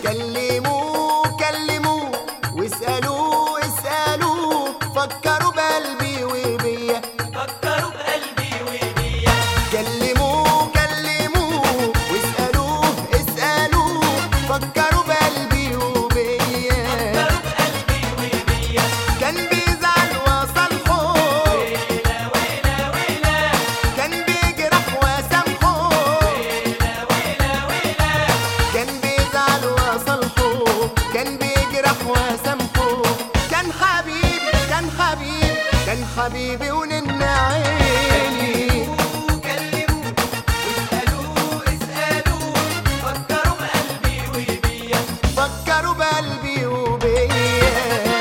كلموه كلموه واسألوه اسألوه فكروا بقلبي وبيا فكروا بقلبي وبيا كلموه كلموه واسألوه اسألوه فكروا بقلبي وبيا فكروا بقلبي وبيا كان بيزعل وصالحه ويلا ويلا ويلا كان بيجرح وسامحه ويلا ويلا ويلا كان بيزعل وصالحه كان بيجرح وسامحه كان حبيب كان حبيب كان حبيبي ونن عيني كلموه واسألوه اسألوه فكروا بقلبي وبيا فكروا بقلبي وبيا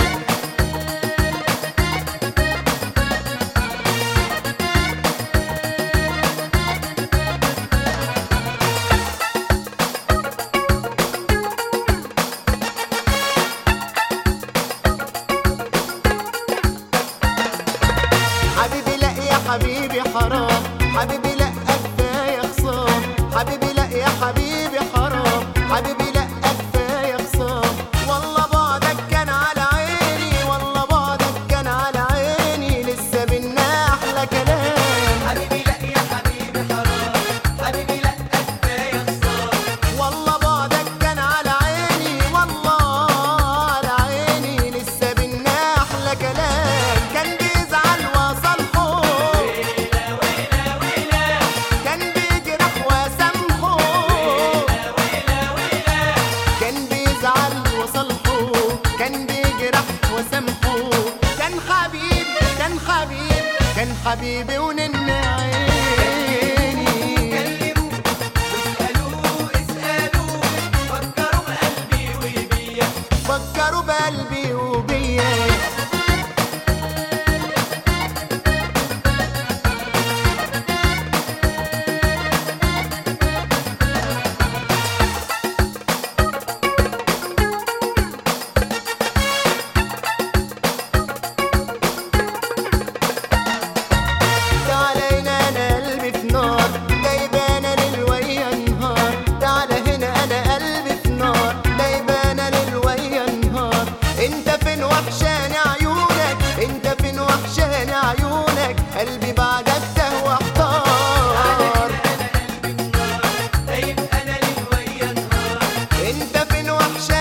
حبيبي لا يا حبيبي حرام حبيبي لا كفايه خصام حبيبي لا يا حبيبي حرام حبيبي لا كفايه خصام والله بعدك كان على عيني والله بعدك كان على عيني لسه بينا احلى كلام حبيبي لا يا حبيبي حرام حبيبي لا كفايه خسارة والله بعدك كان على عيني والله على عيني لسه بينا احلى كلام كان بيزعل وصالحه ويلا ويلا ويلا كان بيجرح وسامحه ويلا ويلا كان بيزعل وصالحه كان بيجرح وسامحه كان حبيب كان حبيب كان حبيبي ونن عيني كلموه واسألوه اسألوه فكروا بقلبي وبيا فكروا بقلبي وبيا تعالى هنا انا قلبي في نار دايبانه للويا نهار تعالى هنا انا قلبي في نار دايبانه للويا نهار انت فين وحشاني عيونك انت فين وحشاني عيونك قلبي بعدك تهوى احتار طيب انا للويا نهار انت فين وحشاني